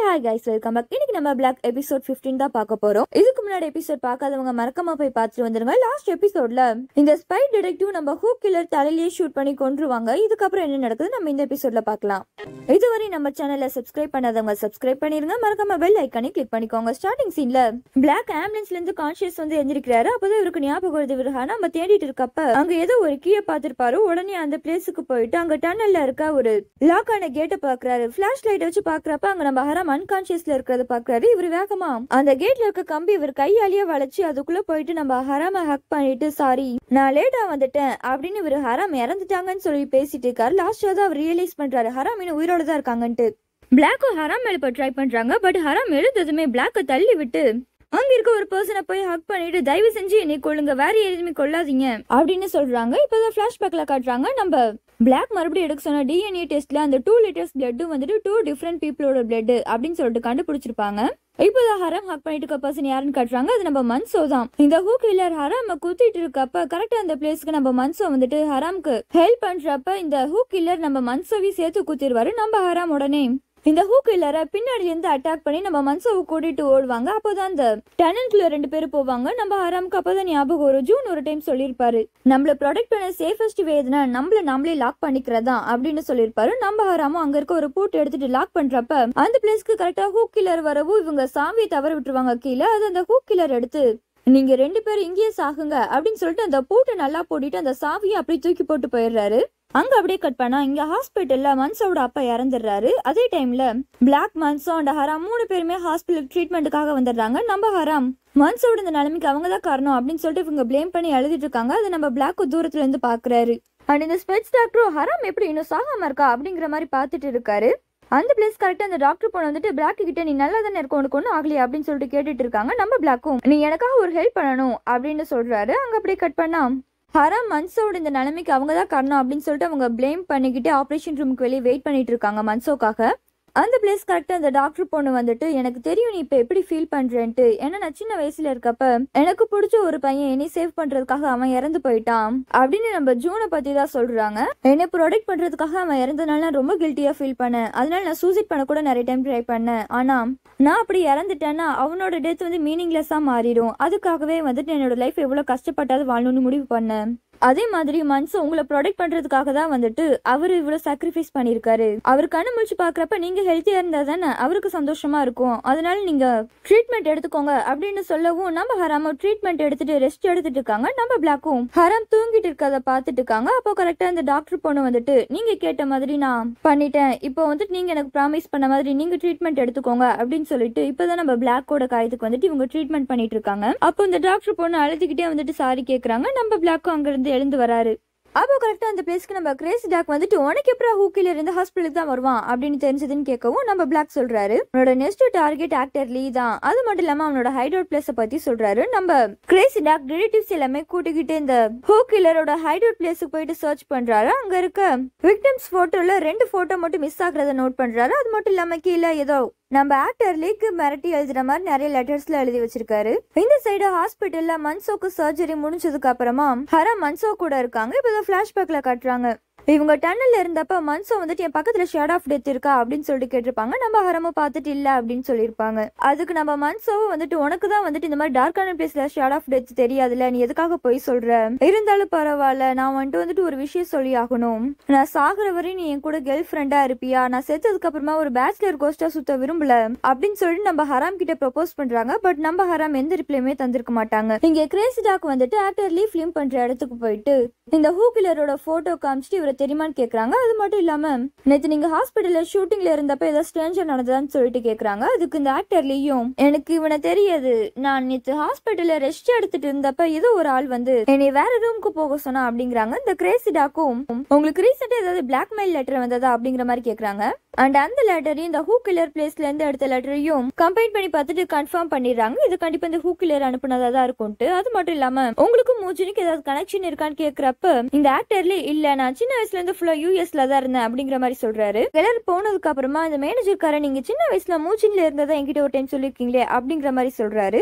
hi guys welcome back இன்னைக்கு நம்ம black episode 15 தான் பார்க்க போறோம் இதுக்கு முன்னாடி எபிசோட் பார்க்காதவங்க மறக்காம போய் பார்த்துட்டு வந்துருங்க லாஸ்ட் எபிசோட்ல இந்த ஸ்பை டிடெக்டிவ் நம்ம ஹூ கில்லர் தலையிலேயே ஷூட் பண்ணி கொன்றுவாங்க இதுக்கப்புறம் என்ன நடக்குது நம்ம இந்த எபிசோட்ல பார்க்கலாம் இதுவரை நம்ம சேனலை சப்ஸ்கிரைப் பண்ணாதவங்க சப்ஸ்கிரைப் பண்ணிருங்க மறக்காம பெல் ஐக்கானே கிளிக் பண்ணிக்கோங்க ஸ்டார்டிங் சீன்ல பிளாக் ஆம்புலன்ஸ்ல இருந்து கான்ஷியஸ் வந்து எந்திரிக்கிறாரு அப்பதான் இவருக்கு ஞாபகம் வருது இவரு நம்ம தேடிட்டு இருக்கப்ப அங்க ஏதோ ஒரு கீயை பார்த்திருப்பாரு உடனே அந்த பிளேஸுக்கு போயிட்டு அங்க டன்னல்ல இருக்க ஒரு லாக் ஆன கேட்டை பாக்குறாரு பிளாஷ் லைட் வச்சு பாக்குறப்ப அங்க நம்ம ஹராம் அன்கான்சியஸ்ல இருக்கிறத பாக்குறாரு இவர் வேகமா அந்த கேட்ல இருக்க கம்பி இவர் கையாலேயே வளைச்சு அதுக்குள்ள போயிட்டு நம்ம ஹராம ஹக் பண்ணிட்டு சாரி நான் லேட்டா வந்துட்டேன் அப்படின்னு இவர் ஹராம் இறந்துட்டாங்கன்னு சொல்லி பேசிட்டு இருக்காரு லாஸ்டா தான் அவர் ரியலைஸ் பண்றாரு ஹராம் இன்னும் உயிரோட தான் இருக்காங்கன்ட்டு பிளாக்கும் ஹராம் மேல இப்ப ட்ரை பண்றாங்க பட் ஹராம் எழுந்ததுமே பிளாக்க தள்ளி விட்டு அங்க இருக்க ஒரு பர்சனை போய் ஹக் பண்ணிட்டு தயவு செஞ்சு என்னை கொள்ளுங்க வேற எதுவுமே கொள்ளாதீங்க அப்படின்னு சொல்றாங்க இப்பதான் பிளாஷ்பேக்ல காட்டுறாங்க நம்ம பிளாக் மறுபடியும் எடுக்க சொன்ன டிஎன்ஏ டெஸ்ட்ல அந்த டூ லிட்டர்ஸ் பிளட் வந்துட்டு டூ டிஃப்ரெண்ட் பீப்புளோட பிளட் அப்படின்னு சொல்லிட்டு கண்டுபிடிச்சிருப்பாங்க இப்போதான் ஹரம் ஹக் பண்ணிட்டு இருக்க பர்சன் யாருன்னு காட்டுறாங்க அது நம்ம மன்சோ தான் இந்த ஹூ கில்லர் ஹராம குத்திட்டு இருக்கப்ப கரெக்டா அந்த பிளேஸ்க்கு நம்ம மன்சோ வந்துட்டு ஹராம்க்கு ஹெல்ப் பண்றப்ப இந்த ஹூ கில்லர் நம்ம மன்சோவையும் சேர்த்து குத்திடுவாரு நம்ம ஹராம் உடனே இந்த ஹூ கில்லரை பின்னாடி இருந்து அட்டாக் பண்ணி நம்ம மன்சோவை கூட்டிட்டு ஓடுவாங்க அப்போதான் அந்த டனன்குள்ள ரெண்டு பேரும் போவாங்க நம்ம ஹராமுக்கு அப்பதான் ஞாபகம் வரும் ஜூன் ஒரு டைம் சொல்லியிருப்பாரு நம்மள ப்ரொடெக்ட் பண்ண சேஃபஸ்ட் வே எதுனா நம்மள நாமளே லாக் பண்ணிக்கிறதா அப்படின்னு சொல்லியிருப்பாரு நம்ம ஹராமும் அங்க இருக்க ஒரு பூட்டு எடுத்துட்டு லாக் பண்றப்ப அந்த பிளேஸ்க்கு கரெக்டா ஹூ கில்லர் வரவும் இவங்க சாமியை தவற விட்டுருவாங்க கீழே அது அந்த ஹூ கில்லர் எடுத்து நீங்க ரெண்டு பேரும் இங்கேயே சாகுங்க அப்படின்னு சொல்லிட்டு அந்த பூட்டை நல்லா போட்டுட்டு அந்த சாவியை அப்படியே தூக்கி போட்டு போயிடுறாரு அங்க அப்படியே கட் பண்ணா இங்க ஹாஸ்பிட்டல்ல மன்சோட அப்பா இறந்துடுறாரு அதே டைம்ல பிளாக் மன்சோ அண்ட் ஹராம் மூணு பேருமே ஹாஸ்பிட்டல் ட்ரீட்மெண்ட்டுக்காக வந்துடுறாங்க நம்ம ஹராம் மன்சோட இந்த நிலைமைக்கு அவங்க தான் காரணம் அப்படின்னு சொல்லிட்டு இவங்க ப்ளேம் பண்ணி எழுதிட்டு இருக்காங்க அதை நம்ம பிளாக் தூரத்துல இருந்து பாக்குறாரு அண்ட் இந்த ஸ்பெட்ஸ் டாக்டரும் ஹராம் எப்படி இன்னும் சாகாம இருக்கா அப்படிங்கிற மாதிரி பார்த்துட்டு இருக்காரு அந்த பிளேஸ் கரெக்டா அந்த டாக்டர் பொண்ணு வந்துட்டு பிளாக் கிட்ட நீ நல்லா தானே இருக்க உனக்கு ஒன்றும் ஆகலையா அப்படின்னு சொல்லிட்டு கேட்டுட்டு இருக்காங்க நம்ம பிளாக்கும் நீ எனக்காக ஒரு ஹெல்ப் பண்ணணும் அப்படின்னு சொல்றாரு அங்க அப்படியே கட் பண்ணா ஹரம் மன்சோட இந்த நிலைமைக்கு அவங்க தான் காரணம் அப்படின்னு சொல்லிட்டு அவங்க ப்ளேம் பண்ணிக்கிட்டு ஆப்ரேஷன் ரூமுக்கு வெளியே வெயிட் பண்ணிட்டு இருக்காங்க மன்சோக்காக அந்த பிளேஸ் கரெக்டாக அந்த டாக்டர் பொண்ணு வந்துட்டு எனக்கு தெரியும் நீ இப்போ எப்படி ஃபீல் பண்ணுறேன்ட்டு ஏன்னா நான் சின்ன வயசுல இருக்கப்ப எனக்கு பிடிச்ச ஒரு பையன் என்னை சேவ் பண்ணுறதுக்காக அவன் இறந்து போயிட்டான் அப்படின்னு நம்ம ஜூனை பற்றி தான் சொல்கிறாங்க என்னை ப்ரொடெக்ட் பண்ணுறதுக்காக அவன் இறந்தனால நான் ரொம்ப கில்ட்டியாக ஃபீல் பண்ணேன் அதனால நான் சூசைட் பண்ண கூட நிறைய டைம் ட்ரை பண்ணேன் ஆனால் நான் அப்படி இறந்துட்டேன்னா அவனோட டெத் வந்து மீனிங்லெஸ்ஸாக மாறிடும் அதுக்காகவே வந்துட்டு என்னோட லைஃப் எவ்வளோ கஷ்டப்பட்டாவது வாழணும்னு முடிவு பண்ணேன் அதே மாதிரி மன்சு உங்களை ப்ரொடெக்ட் பண்றதுக்காக தான் வந்துட்டு அவர் இவ்வளவு சாக்ரிஃபைஸ் பண்ணிருக்காரு அவர் கண்ணு முழிச்சு பாக்குறப்ப நீங்க ஹெல்த்தியா இருந்தா தானே அவருக்கு சந்தோஷமா இருக்கும் அதனால நீங்க ட்ரீட்மெண்ட் எடுத்துக்கோங்க அப்படின்னு சொல்லவும் நம்ம ஹராம ட்ரீட்மெண்ட் எடுத்துட்டு ரெஸ்ட் எடுத்துட்டு இருக்காங்க நம்ம பிளாக்கும் ஹராம் தூங்கிட்டு இருக்கத பாத்துட்டு இருக்காங்க அப்போ கரெக்டா அந்த டாக்டர் பொண்ணு வந்துட்டு நீங்க கேட்ட மாதிரி நான் பண்ணிட்டேன் இப்போ வந்துட்டு நீங்க எனக்கு ப்ராமிஸ் பண்ண மாதிரி நீங்க ட்ரீட்மெண்ட் எடுத்துக்கோங்க அப்படின்னு சொல்லிட்டு இப்பதான் நம்ம பிளாக்கோட காயத்துக்கு வந்துட்டு இவங்க ட்ரீட்மெண்ட் பண்ணிட்டு இருக்காங்க அப்போ இந்த டாக்டர் பொண்ணு அழுதுகிட்டே வந்துட்டு சாரி கேக்குறாங்க நம்ம பிளாக்கும் அங்க இருந்து எழுந்து வராரு அப்போ கரெக்டாக அந்த பிளேஸ்க்கு நம்ம கிரேசி டாக் வந்துட்டு உனக்கு எப்படா ஹூக்கில இருந்து ஹாஸ்பிட்டலுக்கு தான் வருவான் அப்படின்னு தெரிஞ்சதுன்னு கேட்கவும் நம்ம பிளாக் சொல்றாரு அவனோட நெக்ஸ்ட் டார்கெட் ஆக்டர் லீ தான் அது மட்டும் இல்லாம அவனோட ஹைடவுட் பிளேஸ பத்தி சொல்றாரு நம்ம கிரேசி டாக் ரிலேட்டிவ்ஸ் எல்லாமே கூட்டிக்கிட்டு இந்த ஹூக்கிலரோட ஹைடவுட் பிளேஸுக்கு போயிட்டு சர்ச் பண்றாரு அங்க இருக்க விக்டிம்ஸ் போட்டோல ரெண்டு போட்டோ மட்டும் மிஸ் ஆகுறத நோட் பண்றாரு அது மட்டும் இல்லாம கீழே ஏதோ நம்ம ஆக்டர் லீக்கு மிரட்டி எழுதுற மாதிரி நிறைய லெட்டர்ஸ்ல எழுதி வச்சிருக்காரு இந்த சைடு ஹாஸ்பிட்டல்ல மன்சோக்கு சர்ஜரி முடிஞ்சதுக்கு அப்புறமா ஹரா மன்சோ கூட இருக்காங்க இப்பதான் பிளாஷ்பேக்ல காட்டுறாங்க இவங்க டன்னல்ல இருந்தப்ப மன்சோ வந்துட்டு என் பக்கத்துல ஷேட் ஆஃப் டெத் இருக்கா அப்படின்னு சொல்லிட்டு கேட்டிருப்பாங்க நம்ம ஹரமும் பார்த்துட்டு இல்ல அப்படின்னு சொல்லியிருப்பாங்க அதுக்கு நம்ம மன்சோவும் வந்துட்டு உனக்கு தான் வந்துட்டு இந்த மாதிரி டார்க்கான பிளேஸ்ல ஷேட் ஆஃப் டெத் தெரியாதுல்ல நீ எதுக்காக போய் சொல்ற இருந்தாலும் பரவாயில்ல நான் வந்துட்டு வந்துட்டு ஒரு விஷயம் சொல்லி ஆகணும் நான் சாகுற வரை நீ என் கூட கேர்ள் ஃப்ரெண்டா இருப்பியா நான் செத்ததுக்கு அப்புறமா ஒரு பேச்சுலர் கோஸ்டா சுத்த விரும்பல அப்படின்னு சொல்லிட்டு நம்ம ஹராம் கிட்ட ப்ரப்போஸ் பண்றாங்க பட் நம்ம ஹராம் எந்த ரிப்ளையுமே தந்திருக்க மாட்டாங்க இங்க கிரேசி டாக் வந்துட்டு ஆக்டர் லீவ் ஃபிலிம் பண்ற இடத்துக்கு போயிட்டு இந்த ஹூ கில்லரோட போட்டோ காமிச்சிட்டு இவரை தெரியுமான்னு கேக்குறாங்க அது மட்டும் இல்லாம நேத்து நீங்க ஹாஸ்பிட்டல்ல ஷூட்டிங்ல இருந்தப்ப ஏதோ ஸ்ட்ரேஞ்சர் நடந்ததான்னு சொல்லிட்டு கேக்குறாங்க அதுக்கு இந்த ஆக்டர் லீயும் எனக்கு இவனை தெரியாது நான் நேத்து ஹாஸ்பிட்டல்ல ரெஸ்ட் எடுத்துட்டு இருந்தப்ப ஏதோ ஒரு ஆள் வந்து என்னை வேற ரூமுக்கு போக சொன்னா அப்படிங்கிறாங்க இந்த கிரேசி டாக்கும் உங்களுக்கு ரீசெண்டா ஏதாவது பிளாக்மெயில் லெட்டர் வந்ததா அப்படிங்கிற மாதிரி கேக்குறாங்க அண்ட் அந்த லெட்டரையும் இந்த ஹூ கில்லர் பிளேஸ்ல இருந்து எடுத்த லெட்டரையும் கம்பைன் பண்ணி பார்த்துட்டு கன்ஃபார்ம் பண்ணிடுறாங்க இது கண்டிப்பா இந்த ஹூ கில்லர் அனுப்புனதா தான் இருக்கும்ட்டு அது மட்டும் இல்லாம உங்களுக்கு மூஜினுக்கு ஏதாவது கனெக்ஷன் இருக்கான்னு கேக்குறப்ப இந்த ஆக்டர்ல இல்ல நான் சின்ன வயசுல இருந்து ஃபுல்லா யூஎஸ்ல தான் இருந்தேன் அப்படிங்கிற மாதிரி சொல்றாரு கிளர் போனதுக்கு அப்புறமா இந்த மேனேஜர்கார நீங்க சின்ன வயசுல மூச்சின்ல இருந்ததா என்கிட்ட ஒரு டைம் சொல்லிருக்கீங்களே அப்படிங்கிற மாதிரி சொல்றாரு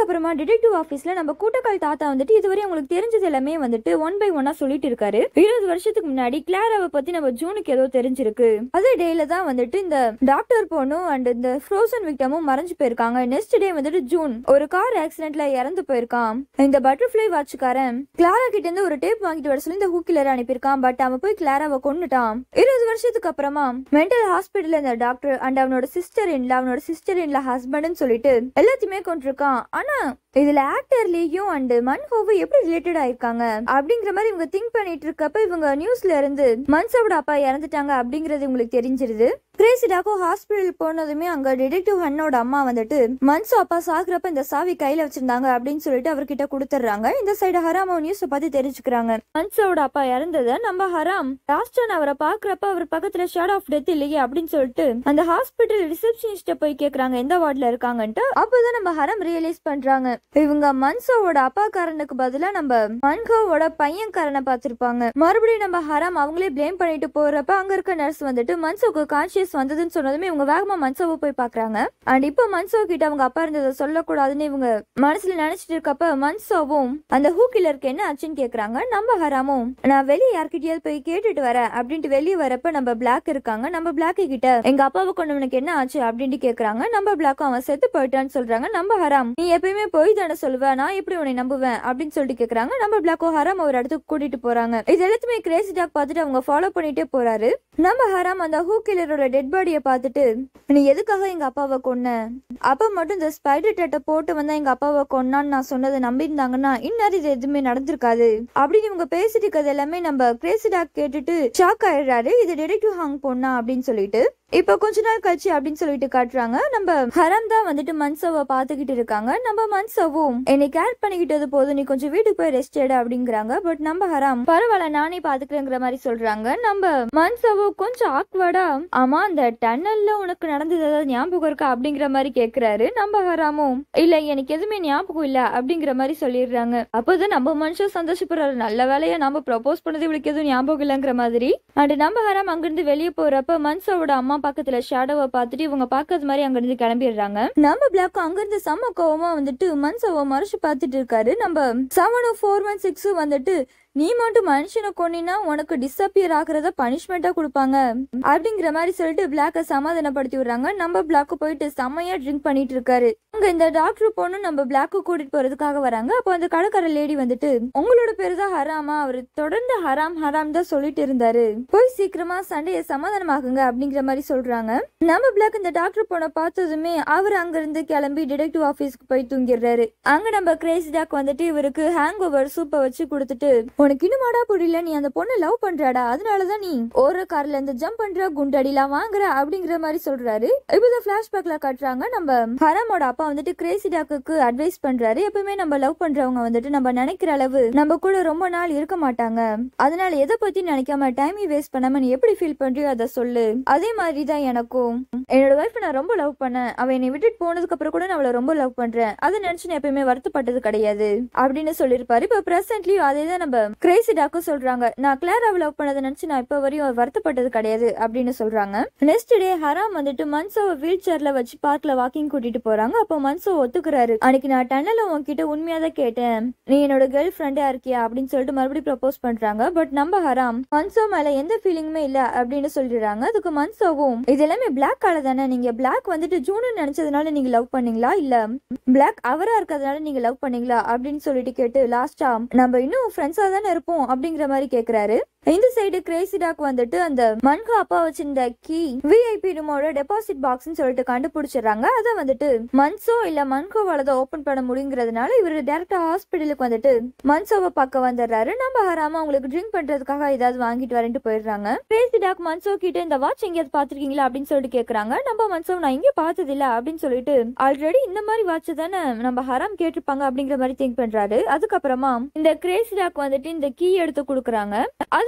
அதுக்கப்புறமா டிடெக்டிவ் ஆபீஸ்ல நம்ம கூட்டக்கால் தாத்தா வந்துட்டு இதுவரை உங்களுக்கு தெரிஞ்சது எல்லாமே வந்துட்டு ஒன் பை ஒன்னா சொல்லிட்டு இருக்காரு இருபது வருஷத்துக்கு முன்னாடி கிளாராவை பத்தி நம்ம ஜூனுக்கு ஏதோ தெரிஞ்சிருக்கு அதே டேல தான் வந்துட்டு இந்த டாக்டர் பொண்ணும் அண்ட் இந்த ஃப்ரோசன் விக்டமும் மறைஞ்சு போயிருக்காங்க நெக்ஸ்ட் டே வந்துட்டு ஜூன் ஒரு கார் ஆக்சிடென்ட்ல இறந்து போயிருக்கான் இந்த பட்டர்ஃபிளை வாட்ச்காரன் கிளாரா கிட்ட இருந்து ஒரு டேப் வாங்கிட்டு வர சொல்லி இந்த ஹூக்கிலர் அனுப்பியிருக்கான் பட் அவன் போய் கிளாராவை கொன்னுட்டான் இருபது வருஷத்துக்கு அப்புறமா மென்டல் ஹாஸ்பிட்டல்ல இந்த டாக்டர் அண்ட் அவனோட சிஸ்டர் இன்ல அவனோட சிஸ்டர் இன்ல ஹஸ்பண்ட்னு சொல்லிட்டு எல்லாத்தையுமே கொண்டிருக்கான் ஆனா இதுல ஆக்டர்லயும் அண்ட் மன்ஹோவும் எப்படி ரிலேட்டட் ஆயிருக்காங்க அப்படிங்கிற மாதிரி இவங்க திங்க் பண்ணிட்டு இருக்கப்ப இவங்க நியூஸ்ல இருந்து மன்சோட அப்பா இறந்துட்டாங்க அப்படிங்கறது இவங்களுக்கு தெரிஞ்சிருது கிரேசி டாக்கோ ஹாஸ்பிட்டல் போனதுமே அங்க டிடெக்டிவ் ஹன்னோட அம்மா வந்துட்டு மன்சோ அப்பா சாகுறப்ப இந்த சாவி கையில வச்சிருந்தாங்க அப்படின்னு சொல்லிட்டு அவர்கிட்ட கொடுத்துட்றாங்க இந்த சைடு ஹராம் நியூஸ் பத்தி தெரிஞ்சுக்கிறாங்க மன்சோட அப்பா இறந்தத நம்ம ஹராம் லாஸ்டன் அவரை பாக்குறப்ப அவர் பக்கத்துல ஷேட் ஆஃப் டெத் இல்லையே அப்படின்னு சொல்லிட்டு அந்த ஹாஸ்பிட்டல் ரிசப்ஷனிஸ்ட போய் கேக்குறாங்க எந்த வார்டுல இருக்காங்கன்ட்டு அப்போதான் நம்ம ஹரம் ரியலைஸ் பண்றாங்க இவங்க மன்சோவோட அப்பாக்காரனுக்கு பதிலா நம்ம மன்கோவோட பையன்காரனை பார்த்திருப்பாங்க மறுபடியும் நம்ம ஹராம் அவங்களே ப்ளேம் பண்ணிட்டு போறப்ப அங்க இருக்க நர்ஸ் வந்துட்டு மன்சோக்கு கான்சியஸ் வந்ததுன்னு சொன்னதுமே இவங்க வேகமா மன்சோவை போய் பாக்குறாங்க அண்ட் இப்போ மன்சோ கிட்ட அவங்க அப்பா இருந்ததை சொல்லக்கூடாதுன்னு இவங்க மனசுல நினைச்சிட்டு இருக்கப்ப மன்சோவும் அந்த ஹூ கில்லருக்கு என்ன ஆச்சுன்னு கேக்குறாங்க நம்ம ஹராமும் நான் வெளியே யார்கிட்டயாவது போய் கேட்டுட்டு வரேன் அப்படின்ட்டு வெளியே வரப்ப நம்ம பிளாக் இருக்காங்க நம்ம பிளாக் கிட்ட எங்க அப்பாவை கொண்டவனுக்கு என்ன ஆச்சு அப்படின்ட்டு கேக்குறாங்க நம்ம பிளாக்கும் அவன் செத்து போயிட்டான்னு சொல்றாங்க நம்ம ஹராம் நீ எப்பயுமே போய் தானே சொல்லுவ நான் எப்படி உன்னை நம்புவேன் அப்படின்னு சொல்லிட்டு கேக்குறாங்க நம்ம பிளாக்கோ ஹராம் ஒரு இடத்துக்கு கூட்டிட்டு போறாங்க இது எல்லாத்தையுமே கிரேசி டாக் பார்த்துட்டு அவங்க ஃபாலோ பண்ணிட்டே போறாரு நம்ம ஹராம் அந்த ஹூ கில்லரோட டெட் பாடியை பார்த்துட்டு நீ எதுக்காக எங்க அப்பாவை கொன்ன அப்பா மட்டும் இந்த ஸ்பைடர் டேட்டை போட்டு வந்தா எங்க அப்பாவை கொன்னான்னு நான் சொன்னதை நம்பியிருந்தாங்கன்னா இந்நேரம் இது எதுவுமே நடந்திருக்காது அப்படின்னு இவங்க பேசிட்டு இருக்கிறது எல்லாமே நம்ம கிரேசி டாக் கேட்டுட்டு ஷாக் ஆயிடுறாரு இது டெடெக்டிவ் ஹாங் பொண்ணா அப்படின்னு சொல்லிட்டு இப்போ கொஞ்ச நாள் கழிச்சு அப்படின்னு சொல்லிட்டு காட்டுறாங்க நம்ம ஹரம் தான் வந்துட்டு மன்சோவை பாத்துக்கிட்டு இருக்காங்க நம்ம மன்சோவும் என்னை கேர் பண்ணிக்கிட்டது போதும் நீ கொஞ்சம் வீட்டுக்கு போய் ரெஸ்ட் எடு அப்படிங்கிறாங்க பட் நம்ம ஹரம் பரவாயில்ல நானே பாத்துக்கிறேங்கிற மாதிரி சொல்றாங்க நம்ம மன்சோவோ கொஞ்சம் ஆக்வர்டா ஆமா அந்த டன்னல்ல உனக்கு நடந்தது ஏதாவது ஞாபகம் இருக்கா அப்படிங்கிற மாதிரி கேக்குறாரு நம்ம ஹராமும் இல்ல எனக்கு எதுவுமே ஞாபகம் இல்ல அப்படிங்கிற மாதிரி சொல்லிடுறாங்க அப்போதான் நம்ம மனுஷன் சந்தோஷப்படுறாரு நல்ல வேலையா நம்ம ப்ரப்போஸ் பண்ணது இவளுக்கு எதுவும் ஞாபகம் இல்லைங்கிற மாதிரி அண்ட் நம்ம ஹராம் அங்கிருந்து வெளியே போறப்ப மன்சோவோட அம்மா பக்கத்துல ஷேடோவை பார்த்துட்டு இவங்க பாக்காத மாதிரி அங்கிருந்து கிளம்பிடுறாங்க நம்ம பிளாக் அங்கிருந்து செம்ம கோவமா வந்துட்டு மன்சோவை மறைச்சு பார்த்துட்டு இருக்காரு நம்ம செவனும் ஃபோர் ஒன் சிக்ஸும் வந்துட்டு நீ மட்டும் மனுஷனை கொன்னினா உனக்கு டிஸப்பியர் ஆகுறத பனிஷ்மெண்டா கொடுப்பாங்க அப்படிங்கிற மாதிரி சொல்லிட்டு பிளாக்க சமாதானப்படுத்தி விடுறாங்க நம்ம பிளாக்கு போயிட்டு செம்மையா ட்ரிங்க் பண்ணிட்டு இருக்காரு அங்க இந்த டாக்டர் பொண்ணு நம்ம பிளாக்கு கூட்டிட்டு போறதுக்காக வராங்க அப்போ அந்த கடைக்கார லேடி வந்துட்டு உங்களோட பேரு தான் ஹராமா அவர் தொடர்ந்து ஹராம் ஹராம் தான் சொல்லிட்டு இருந்தாரு போய் சீக்கிரமா சண்டையை சமாதானமாகுங்க அப்படிங்கிற மாதிரி சொல்றாங்க நம்ம பிளாக் இந்த டாக்டர் பொண்ணை பார்த்ததுமே அவர் அங்க இருந்து கிளம்பி டிடெக்டிவ் ஆபீஸ்க்கு போய் தூங்கிடுறாரு அங்க நம்ம கிரேசி டாக் வந்துட்டு இவருக்கு ஹேங் ஓவர் சூப்பை வச்சு கொடுத்துட்டு உனக்கு இன்னுமாடா புரியல நீ அந்த பொண்ணை லவ் பண்றாடா அதனாலதான் நீ ஒரு கார்ல இருந்து ஜம்ப் பண்ற குண்டடிலாம் வாங்குற அப்படிங்கிற மாதிரி சொல்றாரு இப்போதான் பிளாஷ்பேக்ல காட்டுறாங்க நம்ம ஹராமோட அப்பா வந்துட்டு கிரேசி டாக்குக்கு அட்வைஸ் பண்றாரு எப்பவுமே நம்ம லவ் பண்றவங்க வந்துட்டு நம்ம நினைக்கிற அளவு நம்ம கூட ரொம்ப நாள் இருக்க மாட்டாங்க அதனால எதை பத்தி நினைக்காம டைம் வேஸ்ட் பண்ணாம நீ எப்படி ஃபீல் பண்றியோ அதை சொல்லு அதே மாதிரி தான் எனக்கும் என்னோட ஒய்ஃப் நான் ரொம்ப லவ் பண்ணேன் அவ என்னை விட்டுட்டு போனதுக்கு அப்புறம் கூட நான் அவளை ரொம்ப லவ் பண்றேன் அதை நினைச்சு நான் எப்பயுமே வருத்தப்பட்டது கிடையாது அப்படின்னு சொல்லியிருப்பாரு இப்ப பிரசன்ட்லயும் அதே தான் நம்ம கிரேசி டாக்கும் சொல்றாங்க நான் கிளாராவை லவ் பண்ணதை நினைச்சு நான் இப்ப வரையும் வருத்தப்பட்டது கிடையாது அப்படின்னு சொல்றாங்க நெக்ஸ்ட் டே ஹராம் வந்துட்டு மன்சோவை வீல் சேர்ல வச்சு பார்க்ல வாக்கிங் கூட்டிட்டு போறாங்க அப்போ மன்சோ ஒத்துக்கிறாரு அன்னைக்கு நான் டன்னல உன்கிட்ட உண்மையா தான் கேட்டேன் நீ என்னோட கேர்ள் ஃப்ரெண்டா இருக்கியா அப்படின்னு சொல்லிட்டு மறுபடியும் ப்ரப்போஸ் பண்றாங்க பட் நம்ம ஹராம் மன்சோ மேல எந்த ஃபீலிங்குமே இல்ல அப்படின்னு சொல்லிடுறாங்க அதுக்கு மன்சோவும் இது எல்லாமே பிளாக் கால தானே நீங்க பிளாக் வந்துட்டு ஜூனு நினைச்சதுனால நீங்க லவ் பண்ணீங்களா இல்ல பிளாக் அவரா இருக்கிறதுனால நீங்க லவ் பண்ணீங்களா அப்படின்னு சொல்லிட்டு கேட்டு லாஸ்டா நம்ம இன்னும் ஃப்ரெண்ட்ஸா தானே இருப்போம் அப்படிங்கிற மாதிரி கேக்குறாரு இந்த சைடு கிரேசி டாக் வந்துட்டு அந்த மன்கா அப்பா வச்சிருந்த கீ விஐபி ரூமோட டெபாசிட் பாக்ஸ்னு சொல்லிட்டு கண்டுபிடிச்சிடுறாங்க அதை வந்துட்டு மன்சோ இல்ல மன்கோவால தான் ஓபன் பண்ண முடியுங்கிறதுனால இவர் டேரக்டா ஹாஸ்பிட்டலுக்கு வந்துட்டு மன்சோவை பார்க்க வந்துடுறாரு நம்ம ஹராம அவங்களுக்கு ட்ரிங்க் பண்றதுக்காக ஏதாவது வாங்கிட்டு வரேன்ட்டு போயிடுறாங்க கிரேசி டாக் மன்சோ கிட்ட இந்த வாட்ச் எங்கேயாவது பாத்திருக்கீங்களா அப்படின்னு சொல்லிட்டு கேக்குறாங்க நம்ம மன்சோ நான் எங்கேயும் பார்த்தது இல்ல அப்படின்னு சொல்லிட்டு ஆல்ரெடி இந்த மாதிரி வாட்ச் தானே நம்ம ஹராம் கேட்டிருப்பாங்க அப்படிங்கிற மாதிரி திங்க் பண்றாரு அதுக்கப்புறமா இந்த கிரேசி டாக் வந்துட்டு இந்த கீ எடுத்து கொடுக்குறாங்க அதை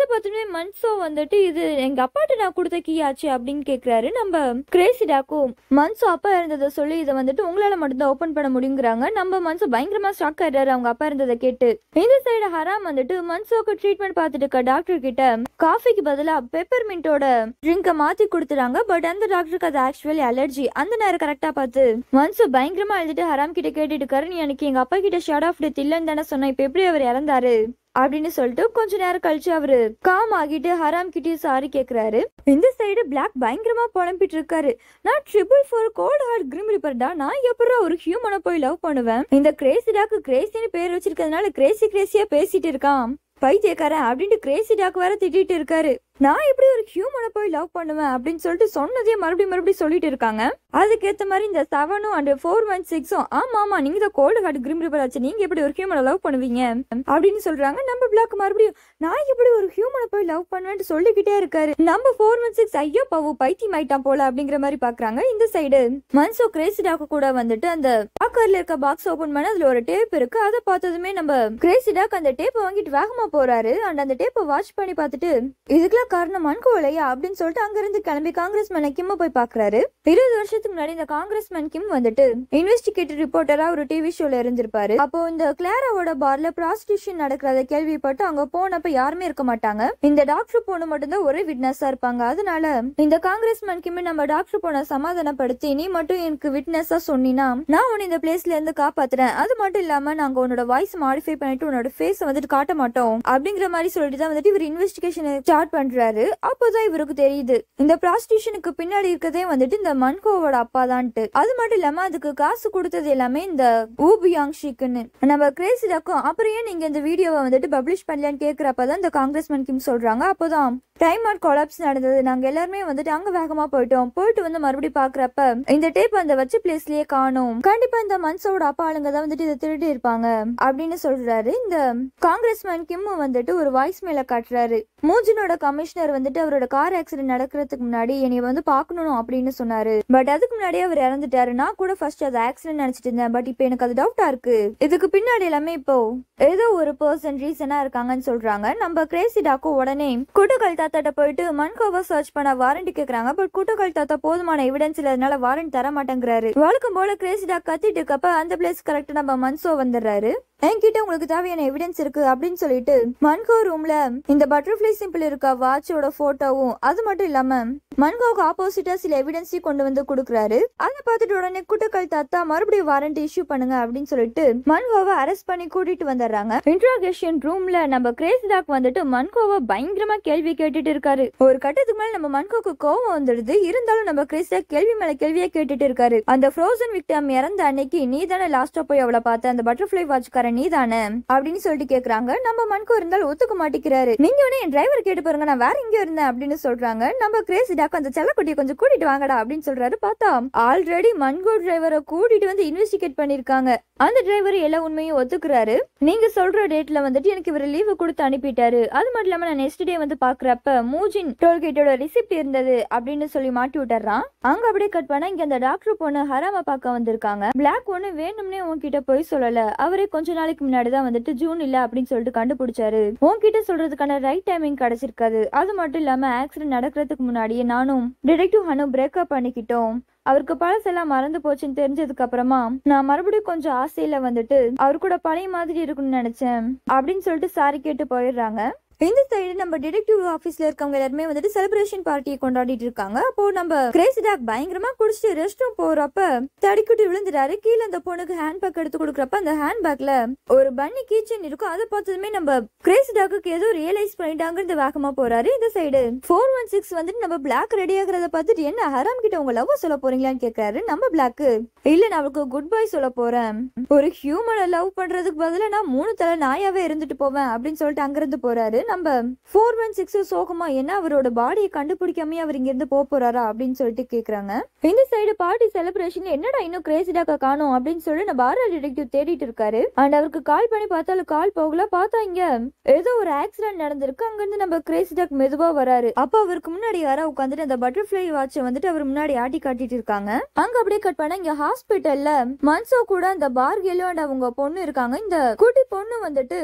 அதை பார்த்துட்டு மன்சோ வந்துட்டு இது எங்க அப்பாட்ட நான் கொடுத்த கீ ஆச்சு அப்படின்னு கேக்குறாரு நம்ம கிரேசி டாக்கும் மன்சோ அப்பா இருந்ததை சொல்லி இதை வந்துட்டு உங்களால மட்டும்தான் ஓபன் பண்ண முடியுங்கிறாங்க நம்ம மன்சோ பயங்கரமா ஷாக் ஆயிடுறாரு அவங்க அப்பா இருந்ததை கேட்டு இந்த சைடு ஹராம் வந்துட்டு மன்சோக்கு ட்ரீட்மெண்ட் பார்த்துட்டு இருக்க டாக்டர் கிட்ட காஃபிக்கு பதிலா பெப்பர்மின்ட்டோட ட்ரிங்கை மாத்தி கொடுத்துறாங்க பட் அந்த டாக்டருக்கு அது ஆக்சுவலி அலர்ஜி அந்த நேரம் கரெக்டா பார்த்து மன்சு பயங்கரமா எழுதிட்டு ஹராம் கிட்ட கேட்டுட்டு இருக்காரு நீ எனக்கு எங்க அப்பா கிட்ட ஷார்ட் ஆஃப் டெத் இல்லைன்னு தானே சொன்னேன் இப்ப எப்படி அவர் இறந்தாரு அப்படின்னு சொல்லிட்டு கொஞ்ச நேரம் கழிச்சு அவரு காம் ஆகிட்டு ஹராம் கிட்டே சாரி கேக்குறாரு இந்த சைடு பிளாக் பயங்கரமா புலம்பிட்டு இருக்காரு நான் triple four cold heart grim ரிப்பர்டா நான் எப்படா ஒரு ஹியூமனை போய் லவ் பண்ணுவேன் இந்த கிரேசி டாக்கு கிரேசின்னு பேர் வச்சிருக்கிறதுனால கிரேசி கிரேசியா பேசிட்டு இருக்கான் பைத்தியக்காரன் அப்படின்ட்டு கிரேசி டாக் வேற திட்டிட்டு இருக்காரு நான் எப்படி ஒரு ஹியூமனை போய் லவ் பண்ணுவேன் அப்படின்னு சொல்லிட்டு சொன்னதே மறுபடியும் மறுபடியும் சொல்லிட்டு இருக்காங்க அதுக்கேத்த மாதிரி இந்த செவனும் அண்ட் ஃபோர் ஒன் சிக்ஸும் ஆமா ஆமா நீங்க தான் கோல்டு ஹார்ட் கிரிம் ரிப்பர் ஆச்சு நீங்க எப்படி ஒரு ஹியூமனை லவ் பண்ணுவீங்க அப்படின்னு சொல்றாங்க நம்ம பிளாக் மறுபடியும் நான் எப்படி ஒரு ஹியூமனை போய் லவ் பண்ணுவேன்ட்டு சொல்லிக்கிட்டே இருக்காரு நம்ம ஃபோர் ஒன் சிக்ஸ் ஐயோ பாவு பைத்தியம் ஆயிட்டான் போல அப்படிங்கிற மாதிரி பாக்குறாங்க இந்த சைடு மன்சோ கிரேசி டாக்கு கூட வந்துட்டு அந்த பாக்கர்ல இருக்க பாக்ஸ் ஓபன் பண்ண அதுல ஒரு டேப் இருக்கு அதை பார்த்ததுமே நம்ம கிரேசி டாக் அந்த டேப்பை வாங்கிட்டு வேகமா போறாரு அண்ட் அந்த டேப்பை வாட்ச் பண்ணி பார்த்துட்டு இதுக்கெல்லாம் காரணம் மன்கோ இல்லையா அப்படின்னு சொல்லிட்டு அங்கிருந்து கிளம்பி காங்கிரஸ் மேன கிம்ம போய் பாக்குறாரு இருபது வருஷத்துக்கு முன்னாடி இந்த காங்கிரஸ் மேன் கிம் வந்துட்டு இன்வெஸ்டிகேட்டிவ் ரிப்போர்ட்டரா ஒரு டிவி ஷோல இருந்திருப்பாரு அப்போ இந்த கிளாராவோட பார்ல ப்ராஸ்டியூஷன் நடக்கிறத கேள்விப்பட்டு அங்க போனப்ப யாருமே இருக்க மாட்டாங்க இந்த டாக்டர் பொண்ணு மட்டும்தான் ஒரே விட்னஸா இருப்பாங்க அதனால இந்த காங்கிரஸ் மேன் கிம் நம்ம டாக்டர் பொண்ணை சமாதானப்படுத்தி நீ மட்டும் எனக்கு விட்னஸா சொன்னீனா நான் உன்னை இந்த பிளேஸ்ல இருந்து காப்பாத்துறேன் அது மட்டும் இல்லாம நாங்க உன்னோட வாய்ஸ் மாடிஃபை பண்ணிட்டு உன்னோட ஃபேஸ் வந்துட்டு காட்ட மாட்டோம் அப்படிங்கிற மாதிரி சொல்லிட்டு தான் வந்துட்டு இவர் இன்வெஸ்டிகேஷன் ஸ்டார்ட் பண்றாரு அப்போதான் இவருக்கு தெரியுது இந்த ப்ராஸ்டியூஷனுக்கு பின்னாடி இருக்கதே வந்துட்டு இந்த மன்கோவோட அப்பா தான்ட்டு அது மட்டும் இல்லாம அதுக்கு காசு கொடுத்தது எல்லாமே இந்த ஊபியாங் ஷிக்குன்னு நம்ம கிரேசி டக்கும் அப்புறம் ஏன் நீங்க இந்த வீடியோவை வந்துட்டு பப்ளிஷ் பண்ணலன்னு கேக்குறப்பதான் இந்த காங்கிரஸ்மேன் கிம் சொல்றாங்க அப்போதான் டைம் அவுட் கொலாப்ஸ் நடந்தது நாங்க எல்லாருமே வந்துட்டு அங்க வேகமா போயிட்டோம் போயிட்டு வந்து மறுபடியும் பாக்குறப்ப இந்த டேப் அந்த வச்ச பிளேஸ்லயே காணும் கண்டிப்பா இந்த மன்சோட அப்பா ஆளுங்க தான் வந்துட்டு இதை திருடி இருப்பாங்க அப்படின்னு சொல்றாரு இந்த காங்கிரஸ்மேன் கிம் வந்துட்டு ஒரு வாய்ஸ் மேல காட்டுறாரு மூஜினோட கமிஷனர் வந்துட்டு அவரோட கார் ஆக்சிடென்ட் நடக்கிறதுக்கு முன்னாடி என்னை வந்து பார்க்கணும் அப்படின்னு சொன்னாரு பட் அதுக்கு முன்னாடியே அவர் இறந்துட்டாரு நான் கூட ஃபர்ஸ்ட் அது ஆக்சிடென்ட் நினைச்சிட்டு இருந்தேன் பட் இப்போ எனக்கு அது டவுட்டா இருக்கு இதுக்கு பின்னாடி எல்லாமே இப்போ ஏதோ ஒரு பர்சன் ரீசனா இருக்காங்கன்னு சொல்றாங்க நம்ம கிரேசி டாக்கோ உடனே குட்டுக்கல் தாத்தாட்ட போயிட்டு மன்கோவை சர்ச் பண்ண வாரண்ட் கேக்குறாங்க பட் குட்டுக்கல் தாத்தா போதுமான எவிடன்ஸ் இல்லாதனால வாரண்ட் தர மாட்டேங்கிறாரு வழக்கம் போல கிரேசி டாக் கத்திட்டு இருக்கப்ப அந்த பிளேஸ் கரெக்டா நம்ம மன்சோ வந்துடுறாரு என்கிட்ட உங்களுக்கு தேவையான எவிடன்ஸ் இருக்கு அப்படின்னு சொல்லிட்டு மன்கோ ரூம்ல இந்த பட்டர்ஃபிளை சிம்பிள் இருக்க வாட்சோட போட்டோவும் அது மட்டும் இல்லாம மன்கோவுக்கு ஆப்போசிட்டா சில எவிடன்ஸையும் கொண்டு வந்து கொடுக்குறாரு அதை பார்த்துட்டு உடனே குட்டக்கல் தாத்தா மறுபடியும் வாரண்ட் இஷ்யூ பண்ணுங்க அப்படின்னு சொல்லிட்டு மன்கோவை அரெஸ்ட் பண்ணி கூட்டிட்டு வந்துடுறாங்க இன்ட்ராகேஷன் ரூம்ல நம்ம கிரேஸ் டாக் வந்துட்டு மன்கோவை பயங்கரமா கேள்வி கேட்டுட்டு இருக்காரு ஒரு கட்டத்துக்கு மேல நம்ம மன்கோக்கு கோவம் வந்துடுது இருந்தாலும் நம்ம கிரேஸ் டாக் கேள்வி மேல கேள்வியா கேட்டுட்டு இருக்காரு அந்த ஃப்ரோசன் விக்டம் இறந்த அன்னைக்கு நீ தானே லாஸ்டா போய் அவளை பார்த்த அந்த பட்டர்ஃபிளை வாட்ச்காரன் நீ தானே அப்படின்னு சொல்லிட்டு கேக்குறாங்க நம்ம மன்கோ இருந்தாலும் ஒத்துக்க மாட்டேங்கிறாரு நீங்க வேணா என் டிரைவர் கேட்டு பாருங்க நான் வேற எங்கேயோ இருந்தேன் அப்படின்னு சொல்றாங்க நம்ம கிரேசி டாக் அந்த செல்லக்குட்டியை கொஞ்சம் கூட்டிட்டு வாங்கடா அப்படின்னு சொல்றாரு பார்த்தா ஆல்ரெடி மன்கோ டிரைவரை கூட்டிட்டு வந்து இன்வெஸ்டிகேட் பண்ணிருக்காங்க அந்த டிரைவர் எல்லா உண்மையும் ஒத்துக்குறாரு நீங்க சொல்ற டேட்ல வந்துட்டு எனக்கு இவர் லீவு கொடுத்து அனுப்பிட்டாரு அது மட்டும் இல்லாம நான் நெக்ஸ்ட் டே வந்து பாக்குறப்ப மூஜின் டோல்கேட்டோட ரிசிப்ட் இருந்தது அப்படின்னு சொல்லி மாட்டி விட்டுறான் அங்க அப்படியே கட் பண்ணா இங்க அந்த டாக்டர் பொண்ணு ஹராம பார்க்க வந்திருக்காங்க பிளாக் ஒண்ணு வேணும்னே உன்கிட்ட போய் சொல்லல அவரே கொஞ்ச நாளைக்கு முன்னாடி தான் வந்துட்டு ஜூன் இல்ல அப்படின்னு சொல்லிட்டு கண்டுபிடிச்சாரு உன்கிட்ட சொல்றதுக்கான ரைட் டைமிங் கிடைச்சிருக்காது அது மட்டும் இல்லாம ஆக்சிடென்ட் நடக்கிறதுக்கு முன்னாடியே நானும் டிடெக்டிவ் ஹனு பிரேக்கப் பண்ணிக்கிட்டோம் அவருக்கு பழசெல்லாம் மறந்து போச்சுன்னு தெரிஞ்சதுக்கு அப்புறமா நான் மறுபடியும் கொஞ்சம் ஆசையில வந்துட்டு அவர் கூட பழைய மாதிரி இருக்கும்னு நினைச்சேன் அப்படின்னு சொல்லிட்டு சாரி கேட்டு போயிடுறாங்க இந்த சைடு நம்ம டிடெக்டிவ் ஆபீஸ்ல இருக்கவங்க எல்லாருமே வந்துட்டு செலிப்ரேஷன் பார்ட்டியை கொண்டாடிட்டு இருக்காங்க அப்போ நம்ம கிரேசி டாக் பயங்கரமா குடிச்சிட்டு ரெஸ்ட் ரூம் போறப்ப தடிக்கிட்டு விழுந்துறாரு கீழே அந்த பொண்ணுக்கு ஹேண்ட் பேக் எடுத்து கொடுக்குறப்ப அந்த ஹேண்ட் பேக்ல ஒரு பன்னி கீச்சன் இருக்கும் அதை பார்த்ததுமே நம்ம கிரேசி டாக்கு ஏதோ ரியலைஸ் பண்ணிட்டாங்க இந்த வேகமா போறாரு இந்த சைடு ஃபோர் ஒன் சிக்ஸ் வந்துட்டு நம்ம பிளாக் ரெடி ஆகுறத பார்த்துட்டு என்ன ஹராம் கிட்ட உங்க லவ் சொல்ல போறீங்களான்னு கேக்குறாரு நம்ம பிளாக் இல்ல நான் அவளுக்கு குட் பை சொல்ல போறேன் ஒரு ஹியூமனை லவ் பண்றதுக்கு பதிலா நான் மூணு தலை நாயாவே இருந்துட்டு போவேன் அப்படின்னு சொல்லிட்டு அங்கிருந்து போறாரு நம்ம ஃபோர் ஒன் சிக்ஸ் சோகமா என்ன அவரோட பாடியை கண்டுபிடிக்காமயே அவர் இங்க இருந்து போக போறாரா அப்படின்னு சொல்லிட்டு கேக்குறாங்க இந்த சைடு பார்ட்டி செலிப்ரேஷன் என்னடா இன்னும் கிரேசி டாக்கா காணும் அப்படின்னு சொல்லி நம்ம ஆர்ஆர் டிடெக்டிவ் தேடிட்டு இருக்காரு அண்ட் அவருக்கு கால் பண்ணி பார்த்தாலும் கால் போகல பார்த்தா இங்க ஏதோ ஒரு ஆக்சிடென்ட் நடந்திருக்கு அங்க இருந்து நம்ம கிரேசி டாக் மெதுவா வராரு அப்ப அவருக்கு முன்னாடி யாரா உட்காந்துட்டு அந்த பட்டர்ஃபிளை வாட்சை வந்துட்டு அவர் முன்னாடி ஆட்டி காட்டிட்டு இருக்காங்க அங்க அப்படியே கட் பண்ண இங்க ஹாஸ்பிட்டல்ல மன்சோ கூட அந்த பார்கெலோ அண்ட் அவங்க பொண்ணு இருக்காங்க இந்த குட்டி பொண்ணு வந்துட்டு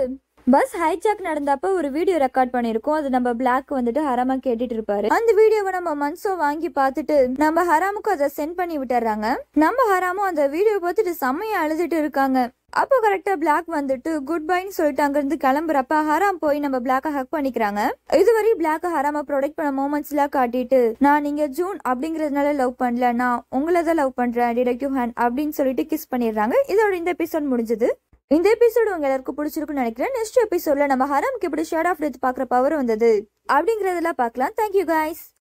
பஸ் ஹைஜாக் நடந்தப்ப ஒரு வீடியோ ரெக்கார்ட் பண்ணிருக்கோம் அது நம்ம பிளாக் வந்துட்டு ஹராமா கேட்டுட்டு இருப்பாரு அந்த வீடியோவை நம்ம மன்சோ வாங்கி பார்த்துட்டு நம்ம ஹராமுக்கு அதை சென்ட் பண்ணி விட்டுறாங்க நம்ம ஹராமும் அந்த வீடியோ பார்த்துட்டு செம்மையா அழுதுட்டு இருக்காங்க அப்போ கரெக்டா பிளாக் வந்துட்டு குட் பைன்னு சொல்லிட்டு அங்கிருந்து கிளம்புறப்ப ஹராம் போய் நம்ம பிளாக்க ஹக் பண்ணிக்கிறாங்க இதுவரை பிளாக் ஹராம ப்ரொடெக்ட் பண்ண மூமெண்ட்ஸ் எல்லாம் காட்டிட்டு நான் நீங்க ஜூன் அப்படிங்கறதுனால லவ் பண்ணல நான் உங்களை தான் லவ் பண்றேன் டிடெக்டிவ் ஹேண்ட் அப்படின்னு சொல்லிட்டு கிஸ் பண்ணிடுறாங்க இதோட இந்த எபிசோட் முடிஞ்சது இந்த எபிசோடு உங்க எல்லாருக்கும் பிடிச்சிருக்குன்னு நினைக்கிறேன் நெக்ஸ்ட் எபிசோட்ல நம்ம ஹராம்க்கு எப்படி ஷேட் ஆஃப் டெத் பாக்குற பவர் வந்தது அப்படிங்கறதெல்லாம் பார்க்கலாம் தேங்க்யூ guys